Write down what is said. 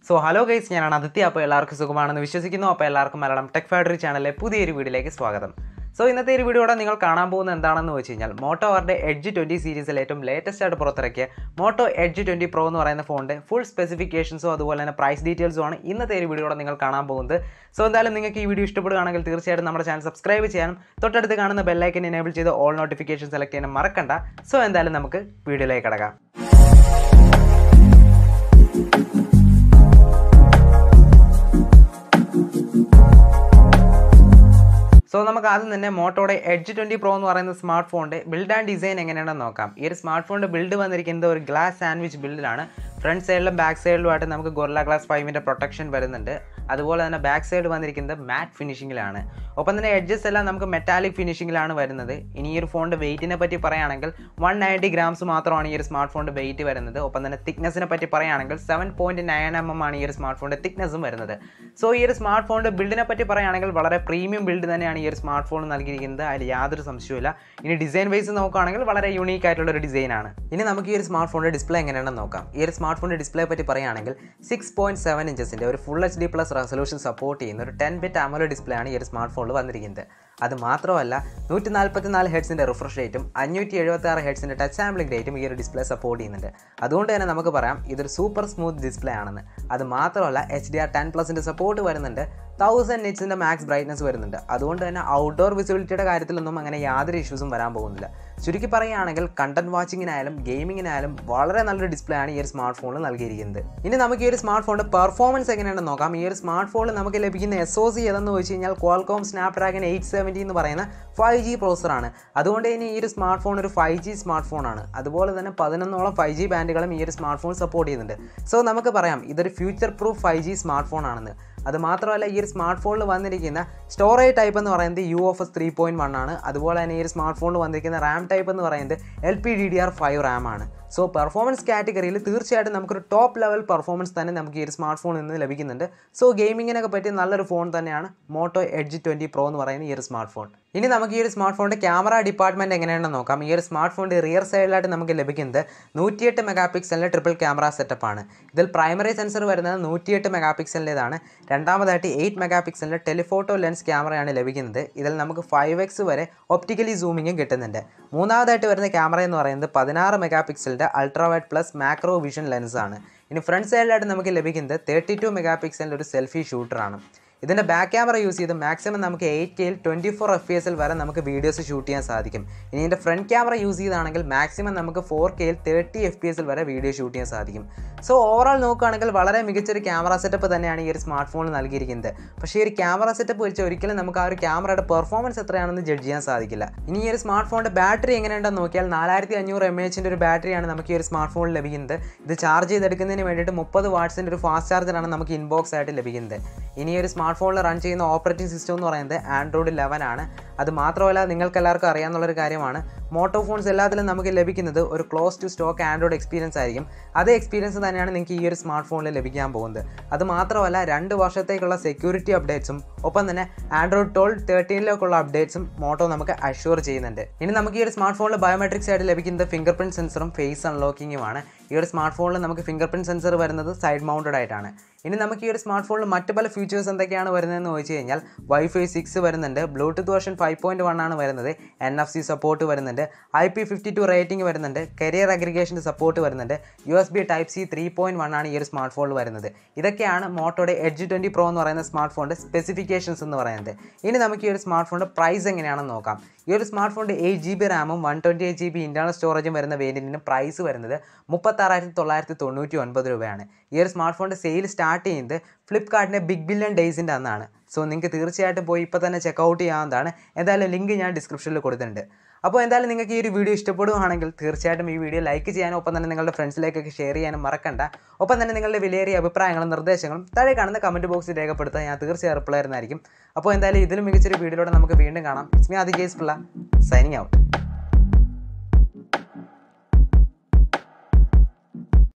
so hello guys ഞാനാണ് ആദിത്യ അപ്പോൾ എല്ലാവർക്കും സുഖമാണെന്ന് വിശ്വസിക്കുന്നു അപ്പോൾ എല്ലാവർക്കും മലയാളം ടെക് ഫാക്ടറി ചാനലിലെ പുതിയൊരു വീഡിയോയിലേക്ക് സ്വാഗതം സോ ഇന്നത്തെ ഒരു വീഡിയോടെ നിങ്ങൾ കാണാൻ പോകുന്നത് എന്താണെന്ന് വെച്ച് കഴിഞ്ഞാൽ മോട്ടോ അവരുടെ എഡ്ജ് ട്വൻറ്റി സീരീസിൽ ഏറ്റവും ലേറ്റസ്റ്റ് ആയിട്ട് പുറത്തിറക്കിയ മോട്ടോ എഡ്ജ് ട്വൻറ്റി പ്രോ എന്ന് പറയുന്ന ഫോണിൻ്റെ ഫുൾ സ്പെസിഫിക്കേഷൻസും അതുപോലെ തന്നെ പ്രൈസ് ഡീറ്റെയിൽസും ആണ് ഇന്നത്തെ ഒരു വീഡിയോടെ നിങ്ങൾ കാണാൻ പോകുന്നത് സോ എന്തായാലും നിങ്ങൾക്ക് ഈ വീഡിയോ ഇഷ്ടപ്പെടുകയാണെങ്കിൽ തീർച്ചയായിട്ടും നമ്മുടെ ചാനൽ സബ്സ്ക്രൈബ് ചെയ്യാനും തൊട്ടടുത്ത് കാണുന്ന ബെല്ലൈക്കൻ എനേബിൾ ചെയ്ത് ഓൾ നോട്ടിഫിക്കേഷൻ സെലക്ട് ചെയ്യാനും മറക്കണ്ട സോ എന്തായാലും നമുക്ക് വീഡിയോയിലേക്ക് കിടക്കാം സോ നമുക്ക് ആദ്യം തന്നെ മോട്ടോയുടെ എഡ്ജ് ട്വൻറ്റി പ്രോ എന്ന് പറയുന്ന സ്മാർട്ട് ഫോണിൻ്റെ ബിൽഡ് ആൻഡ് ഡിസൈൻ എങ്ങനെയാണെന്ന് നോക്കാം ഈ ഒരു സ്മാർട്ട് ഫോണിൻ്റെ ബിൽഡ് വന്നിരിക്കുന്നത് ഒരു ഗ്ലാസ് സാൻഡ്വിച്ച് ബിൽഡിലാണ് ഫ്രണ്ട് സൈഡിലും ബാക്ക് സൈഡിലുമായിട്ട് നമുക്ക് ഗൊറില്ല ഗ്ലാസ് ഫൈവിൻ്റെ പ്രൊട്ടക്ഷൻ വരുന്നുണ്ട് അതുപോലെ തന്നെ ബാക്ക് സൈഡ് വന്നിരിക്കുന്നത് മാറ്റ് ഫിനിഷിങ്ങിലാണ് ഒപ്പം തന്നെ എഡ്ജസ് എല്ലാം നമുക്ക് മെറ്റാലിക് ഫിനിഷിങ്ങിലാണ് വരുന്നത് ഇനി ഈ ഒരു ഫോണിൻ്റെ വെയിറ്റിനെ പറ്റി പറയുകയാണെങ്കിൽ വൺ നയൻറ്റി ഗ്രാംസ് മാത്രമാണ് ഈ ഒരു സ്മാർട്ട് ഫോണിൻ്റെ വെയിറ്റ് വരുന്നത് ഒപ്പം തന്നെ തിക്നെസ്സിനെ പറ്റി പറയുകയാണെങ്കിൽ seven point nine M M ആണ് ഈ ഒരു സ്മാർട്ട് ഫോണിൻ്റെ തിക്നെസ്സും വരുന്നത് സോ ഈ ഒരു സ്മാർട്ട് ഫോണിൻ്റെ ബിൽഡിനെ പറ്റി പറയുകയാണെങ്കിൽ വളരെ പ്രീമിയം ബിൽഡ് തന്നെയാണ് ഈ ഒരു സ്മാർട്ട് ഫോൺ നൽകിയിരിക്കുന്നത് അതിൽ യാതൊരു സംശയവുമില്ല ഇനി ഡിസൈൻ വൈസ് നോക്കുകയാണെങ്കിൽ വളരെ യൂണീക്ക് ആയിട്ടുള്ള ഒരു ഡിസൈനാണ് ഇനി നമുക്ക് ഈ ഒരു സ്മാർട്ട് ഫോണിൻ്റെ ഡിസ്പ്ലേ എങ്ങനെയാണെന്ന് നോക്കാം ഈ ഒരു സ്മാർട്ട് ഫോണിൻ്റെ ഡിസ്പ്ലേ പറ്റി പറയുകയാണെങ്കിൽ സിക്സ് പോയിൻറ്റ് സെവൻ ഇഞ്ചസിൻ്റെ ഒരു full H D plus resolution support ചെയ്യുന്ന ഒരു ടെൻ ബിറ്റ് അമോലോ ഡിസ്പ്ലേ ആണ് ഈ ഒരു സ്മാർട്ട് ഫോണിൽ വന്നിരിക്കുന്നത് അത് മാത്രമല്ല നൂറ്റി നാൽപ്പത്തി നാല് ഹെഡ്സിൻ്റെ റിഫ്രഷ് റേറ്റും അഞ്ഞൂറ്റി എഴുപത്തി ആറ് ഹെഡ്സിൻ്റെ ടച്ച് സാമ്പിളിംഗ് റേറ്റും ഈ ഒരു ഡിസ്പ്ലേ സപ്പോർട്ട് ചെയ്യുന്നുണ്ട് അതുകൊണ്ട് തന്നെ നമുക്ക് പറയാം ഇതൊരു സൂപ്പർ സ്മൂത്ത് ഡിസ്പ്ലേ ആണെന്ന് അത് മാത്രമല്ല എച്ച് ഡി ആർ ടെൻ പ്ലസിൻ്റെ സപ്പോർട്ട് വരുന്നുണ്ട് തൗസൻഡ് നിറ്റ്സിൻ്റെ മാക്സ് ബ്രൈറ്റ്നസ് വരുന്നുണ്ട് അതുകൊണ്ട് തന്നെ ഔട്ട്ഡോർ വിസിബിലിറ്റിയുടെ കാര്യത്തിലൊന്നും അങ്ങനെ യാതൊരു ഇഷ്യൂസും വരാൻ പോകുന്നില്ല ചുരുക്കി പറയുകയാണെങ്കിൽ കണ്ടന്റ് വാച്ചിങ്ങിനായാലും ഗെയിമിങ്ങിനായാലും വളരെ നല്ലൊരു ഡിസ്പ്ലേ ആണ് ഈ ഒരു സ്മാർട്ട് ഫോണിൽ നൽകിയിരിക്കുന്നത് ഇനി നമുക്ക് ഈ ഒരു സ്മാർട്ട് ഫോണിൻ്റെ പെർഫോമൻസ് എങ്ങനെയാണെന്ന് നോക്കാം ഈ ഒരു സ്മാർട്ട് ഫോണിൽ നമുക്ക് ലഭിക്കുന്ന എസ് ഒ സി ഏതെന്ന് വെച്ച് കഴിഞ്ഞാൽ ക്വാൾകോം സ്നാപ്ഡ്രാഗൺ എയ്റ്റ് സെവൻറ്റി എന്ന് പറയുന്ന ഫൈവ് ജി പ്രോസറാണ് അതുകൊണ്ട് തന്നെ ഈ ഒരു സ്മാർട്ട് ഫോൺ ഒരു ഫൈവ് ജി സ്മാർട്ട് ഫോണാണ് അതുപോലെ തന്നെ പതിനൊന്നോളം ഫൈവ് ജി ബാൻഡുകളും ഈ ഒരു സ്മാർട്ട് ഫോൺ സപ്പോർട്ട് ചെയ്യുന്നുണ്ട് സോ നമുക്ക് പറയാം ഇതൊരു future proof five G smart phone ആണെന്ന് അത് മാത്രമല്ല ഈ ഒരു സ്മാർട്ട് ഫോണിൽ വന്നിരിക്കുന്ന സ്റ്റോറേജ് ടൈപ്പ് എന്ന് പറയുന്നത് U F S three point one ആണ് അതുപോലെ തന്നെ ഈ ഒരു സ്മാർട്ട് ഫോണിൽ വന്നിരിക്കുന്ന റാം ടൈപ്പ് എന്ന് പറയുന്നത് L P D D R five RAM ആണ് സോ പെർഫോമൻസ് കാറ്റഗറിയിൽ തീർച്ചയായിട്ടും നമുക്കൊരു ടോപ്പ് ലെവൽ പെർഫോമൻസ് തന്നെ നമുക്ക് ഈ ഒരു സ്മാർട്ട് ഫോണിൽ നിന്ന് ലഭിക്കുന്നുണ്ട് സോ ഗെയിമിങ്ങിനൊക്കെ പറ്റിയ നല്ലൊരു ഫോൺ തന്നെയാണ് മോട്ടോ എഡ്ജ് ട്വൻറ്റി പ്രോ എന്ന് പറയുന്ന ഈ ഒരു സ്മാർട്ട് ഫോൺ ഇനി നമുക്ക് ഈ ഒരു സ്മാർട്ട് ഫോണിൻ്റെ ക്യാമറ ഡിപ്പാർട്ട്മെൻറ്റ് എങ്ങനെയാണെന്ന് നോക്കാം ഈ ഒരു സ്മാർട്ട് ഫോണിൻ്റെ റിയർ സൈഡിലായിട്ട് നമുക്ക് ലഭിക്കുന്നത് നൂറ്റിയെട്ട് മെഗാ പിക്സലിൻ്റെ ട്രിപ്പിൾ ക്യാമറ സെറ്റപ്പാണ് ഇതിൽ പ്രൈമറി സെൻസർ വരുന്നത് നൂറ്റിയെട്ട് മെഗാ പിക്സലിൻ്റെതാണ് രണ്ടാമതായിട്ട് എയ്റ്റ് മെഗാ പിക്സലിൻ്റെ ടെലിഫോട്ടോ ലെൻസ് ക്യാമറയാണ് ലഭിക്കുന്നത് ഇതിൽ നമുക്ക് ഫൈവ് എക്സ് വരെ ഒപ്റ്റിക്കലി സൂമിങ്ങും കിട്ടുന്നുണ്ട് മൂന്നാമതായിട്ട് വരുന്ന ക്യാമറ എന്ന് പറയുന്നത് പതിനാറ് മെഗാ പിക്സലിൻ്റെ അൾട്രാവൈഡ് പ്ലസ് മാക്രോ വിഷൻ ലെൻസാണ് ഇനി ഫ്രണ്ട് സൈഡിലായിട്ട് നമുക്ക് ലഭിക്കുന്നത് തേർട്ടി ടു മെഗാ പിക്സലിൻ്റെ ഒരു സെൽഫി ഷൂട്ടറാണ് ഇതിൻ്റെ ബാക്ക് ക്യാമറ യൂസ് ചെയ്ത് മാക്സിമം നമുക്ക് എയ്റ്റ് കെയിൽ ട്വൻറ്റി ഫോർ എഫ് പി എസിൽ വരെ നമുക്ക് വീഡിയോസ് ഷൂട്ട് ചെയ്യാൻ സാധിക്കും ഇനി ഇതിൻ്റെ ഫ്രണ്ട് ക്യാമറ യൂസ് ചെയ്താണെങ്കിൽ മാക്സിമം നമുക്ക് ഫോർ കെയിൽ തേർട്ടി എഫ് പി എസിൽ വരെ വീഡിയോ ഷൂട്ട് ചെയ്യാൻ സാധിക്കും സോ ഓവറോൾ നോക്കുകയാണെങ്കിൽ വളരെ മികച്ചൊരു ക്യാമറ സെറ്റപ്പ് തന്നെയാണ് ഈ ഒരു സ്മാർട്ട് ഫോണിൽ നൽകിയിരിക്കുന്നത് പക്ഷേ ഈ ഒരു ക്യാമറ സെറ്റപ്പ് വെച്ച് ഒരിക്കലും നമുക്ക് ആ ഒരു ക്യാമറയുടെ പെർഫോമൻസ് എത്രയാണെന്ന് ജഡ്ജ് ചെയ്യാൻ സാധിക്കില്ല ഇനി ഈ ഒരു സ്മാർട്ട് ഫോണിൻ്റെ ബാറ്ററി എങ്ങനെയുണ്ടെന്ന് നോക്കിയാൽ നാലായിരത്തി അഞ്ഞൂറ് എം എച്ചിൻ്റെ ഒരു ബാറ്ററിയാണ് നമുക്ക് ഈ ഒരു സ്മാർട്ട് ഫോണിൽ ലഭിക്കുന്നത് ഇത് ചാർജ് ചെയ്തെടുക്കുന്നതിന് വേണ്ടിയിട്ട് മുപ്പത് വാട്ട്സിൻ്റെ ഒരു ഫാസ്റ്റ് ചാർജറാണ് നമുക്ക് ഇൻബോക്സ് ആയിട്ട് ലഭിക്കുന്നത് ഇനി ഈ ഒരു സ്മാർട്ട് ഫോണിൽ റൺ ചെയ്യുന്ന ഓപ്പറേറ്റിംഗ് സിസ്റ്റം എന്ന് പറയുന്നത് ആൻഡ്രോയിഡ് ലെവൻ ആണ് അത് മാത്രമല്ല നിങ്ങൾക്ക് എല്ലാവർക്കും അറിയാവുന്നൊരു കാര്യമാണ് മോട്ടോ ഫോൺസ് എല്ലാത്തിലും നമുക്ക് ലഭിക്കുന്നത് ഒരു close to stock Android experience ആയിരിക്കും അതേ എക്സ്പീരിയൻസ് തന്നെയാണ് നിങ്ങൾക്ക് ഈ ഒരു സ്മാർട്ട് ഫോണിൽ ലഭിക്കാൻ പോകുന്നത് അത് മാത്രമല്ല രണ്ട് വർഷത്തേക്കുള്ള സെക്യൂരിറ്റി അപ്ഡേറ്റ്സും ഒപ്പം തന്നെ ആൻഡ്രോയിഡ് ട്വൽവ് തേർട്ടീനിലേക്കുള്ള അപ്ഡേറ്റ്സും മോട്ടോ നമുക്ക് അഷ്യൂർ ചെയ്യുന്നുണ്ട് ഇനി നമുക്ക് ഈ ഒരു സ്മാർട്ട് ഫോണിൽ ബയോമെട്രിക്സ് ആയിട്ട് ലഭിക്കുന്നത് ഫിംഗർ പ്രിൻറ്റ് സെൻസറും ഫേസ് അൺലോക്കിങ്ങുമാണ് ഈ ഒരു സ്മാർട്ട് ഫോണിൽ നമുക്ക് ഫിംഗർ പ്രിൻറ്റ് സെൻസർ വരുന്നത് സൈഡ് മൗണ്ടഡ് ആയിട്ടാണ് ഇനി നമുക്ക് ഈ ഒരു സ്മാർട്ട് ഫോണിൽ മറ്റ് പല ഫീച്ചേഴ്സ് എന്തൊക്കെയാണ് വരുന്നതെന്ന് ചോദിച്ചു കഴിഞ്ഞാൽ വൈഫൈ സിക്സ് വരുന്നുണ്ട് Bluetooth version five point one ആണ് വരുന്നത് എൻ എഫ് സി സപ്പോർട്ട് വരുന്നുണ്ട് I P fifty two rating വരുന്നുണ്ട് കരിയർ അഗ്രിഗേഷൻ്റെ സപ്പോർട്ട് വരുന്നുണ്ട് U S B type C three point one ആണ് ഈ ഒരു സ്മാർട്ട് ഫോണിൽ വരുന്നത് ഇതൊക്കെയാണ് മോട്ടോയുടെ എഡ്ജ് ട്വൻറ്റി പ്രോ എന്ന് പറയുന്ന സ്മാർട്ട് ഫോണിൻ്റെ സ്പെസിഫിക്കേഷൻസ് എന്ന് പറയുന്നത് ഇനി നമുക്ക് ഈ ഒരു സ്മാർട്ട് ഫോണിൻ്റെ പ്രൈസ് എങ്ങനെയാണെന്ന് നോക്കാം ഈ ഒരു സ്മാർട്ട് ഫോണിൻ്റെ എയ്റ്റ് ജി ബി റാമും one twenty eight G B internal സ്റ്റോറേജും വരുന്ന വേരിയൻറ്റിന് പ്രൈസ് വരുന്നത് മുപ്പത്താറായിരത്തി തൊള്ളായിരത്തി തൊണ്ണൂറ്റി ഒൻപത് രൂപയാണ് ഈ ഒരു സ്മാർട്ട് ഫോണിൻ്റെ സെയിൽ സ്റ്റാർട്ട് ചെയ്യുന്നത് ഫ്ലിപ്കാർട്ടിൻ്റെ ബിഗ് ബില്യൺ ഡേയ്സിൻ്റെ അന്നാണ് സോ നിങ്ങൾക്ക് തീർച്ചയായിട്ടും പോയി ഇപ്പോൾ തന്നെ ചെക്കൗട്ട് ചെയ്യാവുന്നതാണ് എന്തായാലും ലിങ്ക് ഞാൻ ഡിസ്ക്രിപ്ഷനിൽ കൊടുത്തിട്ടുണ്ട് അപ്പോൾ എന്തായാലും നിങ്ങൾക്ക് ഈ ഒരു വീഡിയോ ഇഷ്ടപ്പെടുകയാണെങ്കിൽ തീർച്ചയായിട്ടും ഈ വീഡിയോ ലൈക്ക് ചെയ്യാനും ഒപ്പം തന്നെ നിങ്ങളുടെ ഫ്രണ്ട്സിലേക്കൊക്കെ ഷെയർ ചെയ്യാനും മറക്കണ്ട ഒപ്പം തന്നെ നിങ്ങളുടെ വിലയേറിയ അഭിപ്രായങ്ങളും നിർദ്ദേശങ്ങളും താഴെ കാണുന്ന കമൻറ്റ് ബോക്സിൽ രേഖപ്പെടുത്താൻ ഞാൻ തീർച്ചയായും റിപ്ലൈ ആയിരുന്നായിരിക്കും അപ്പോൾ എന്തായാലും ഇതിലും മികച്ചൊരു വീഡിയോയിലൂടെ നമുക്ക് വീണ്ടും കാണാം സ്മി ആദി ജേസ് പിള്ള സൈനിങ് ഔട്ട്